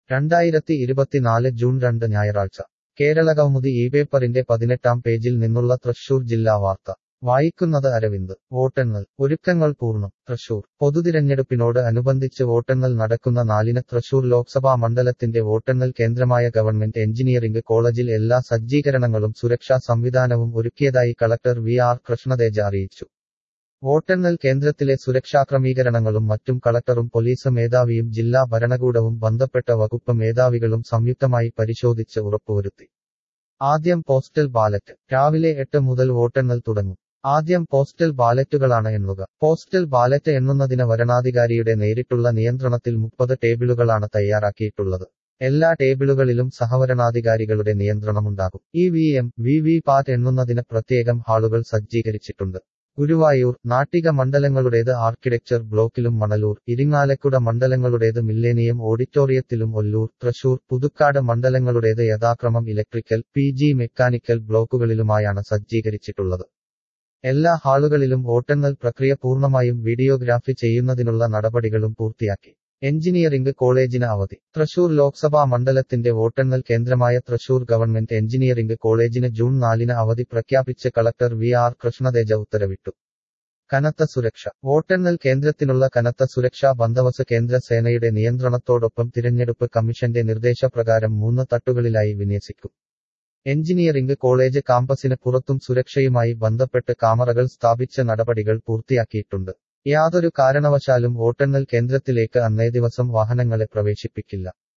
രണ്ടായിരത്തി ഇരുപത്തിനാല് ജൂൺ രണ്ട് ഞായറാഴ്ച കേരളകൗമുദി ഈ പേപ്പറിന്റെ പതിനെട്ടാം പേജിൽ നിന്നുള്ള തൃശൂർ ജില്ലാ വാർത്ത വായിക്കുന്നത് അരവിന്ദ് വോട്ടെണ്ണൽ ഒരുക്കങ്ങൾ പൂർണ്ണം തൃശൂർ പൊതുതിരഞ്ഞെടുപ്പിനോട് അനുബന്ധിച്ച് വോട്ടെണ്ണൽ നടക്കുന്ന നാലിന് തൃശൂർ ലോക്സഭാ മണ്ഡലത്തിന്റെ വോട്ടെണ്ണൽ കേന്ദ്രമായ ഗവൺമെന്റ് എഞ്ചിനീയറിംഗ് കോളേജിൽ എല്ലാ സജ്ജീകരണങ്ങളും സുരക്ഷാ സംവിധാനവും ഒരുക്കിയതായി കളക്ടർ വി ആർ കൃഷ്ണതേജ അറിയിച്ചു വോട്ടെണ്ണൽ കേന്ദ്രത്തിലെ സുരക്ഷാക്രമീകരണങ്ങളും മറ്റും കളക്ടറും പോലീസ് മേധാവിയും ജില്ലാ ഭരണകൂടവും ബന്ധപ്പെട്ട വകുപ്പ് മേധാവികളും സംയുക്തമായി പരിശോധിച്ച് ഉറപ്പുവരുത്തി ആദ്യം പോസ്റ്റൽ ബാലറ്റ് രാവിലെ എട്ട് മുതൽ വോട്ടെണ്ണൽ തുടങ്ങും ആദ്യം പോസ്റ്റൽ ബാലറ്റുകളാണ് എണ്ണുക പോസ്റ്റൽ ബാലറ്റ് എണ്ണുന്നതിന് വരണാധികാരിയുടെ നേരിട്ടുള്ള നിയന്ത്രണത്തിൽ മുപ്പത് ടേബിളുകളാണ് തയ്യാറാക്കിയിട്ടുള്ളത് എല്ലാ ടേബിളുകളിലും സഹവരണാധികാരികളുടെ നിയന്ത്രണമുണ്ടാകും E V M VVPAT എണ്ണുന്നതിന് പ്രത്യേകം ഹാളുകൾ സജ്ജീകരിച്ചിട്ടുണ്ട് ഗുരുവായൂർ നാട്ടിക മണ്ഡലങ്ങളുടേത് ആർക്കിടെക്ചർ ബ്ലോക്കിലും മണലൂർ ഇരിങ്ങാലക്കുട മണ്ഡലങ്ങളുടേത് മില്ലേനിയം ഓഡിറ്റോറിയത്തിലും ഒല്ലൂർ തൃശൂർ പുതുക്കാട് മണ്ഡലങ്ങളുടേത് യഥാക്രമം ഇലക്ട്രിക്കൽ പി ജി മെക്കാനിക്കൽ ബ്ലോക്കുകളിലുമായാണ് സജ്ജീകരിച്ചിട്ടുള്ളത് എല്ലാ ഹാളുകളിലും വോട്ടെണ്ണൽ പ്രക്രിയ പൂർണ്ണമായും വീഡിയോഗ്രാഫി ചെയ്യുന്നതിനുള്ള നടപടികളും പൂർത്തിയാക്കി എഞ്ചിനീയറിംഗ് കോളേജിന് അവധി തൃശൂർ ലോക്സഭാ മണ്ഡലത്തിന്റെ വോട്ടെണ്ണൽ കേന്ദ്രമായ തൃശൂർ ഗവൺമെന്റ് എഞ്ചിനീയറിംഗ് കോളേജിന് ജൂൺ നാലിന് അവധി പ്രഖ്യാപിച്ച് കളക്ടർ വി ആർ കൃഷ്ണതേജ ഉത്തരവിട്ടു കനത്ത സുരക്ഷ വോട്ടെണ്ണൽ കേന്ദ്രത്തിനുള്ള കനത്ത സുരക്ഷാ ബന്ദവസ് കേന്ദ്ര സേനയുടെ നിയന്ത്രണത്തോടൊപ്പം തിരഞ്ഞെടുപ്പ് കമ്മീഷന്റെ നിർദ്ദേശപ്രകാരം മൂന്ന് തട്ടുകളിലായി വിന്യസിക്കും എഞ്ചിനീയറിംഗ് കോളേജ് കാമ്പസിന് പുറത്തും സുരക്ഷയുമായി ബന്ധപ്പെട്ട് കാമറകൾ സ്ഥാപിച്ച നടപടികൾ പൂർത്തിയാക്കിയിട്ടുണ്ട് യാതൊരു കാരണവശാലും വോട്ടെണ്ണൽ കേന്ദ്രത്തിലേക്ക് അന്നേ ദിവസം വാഹനങ്ങളെ പ്രവേശിപ്പിക്കില്ല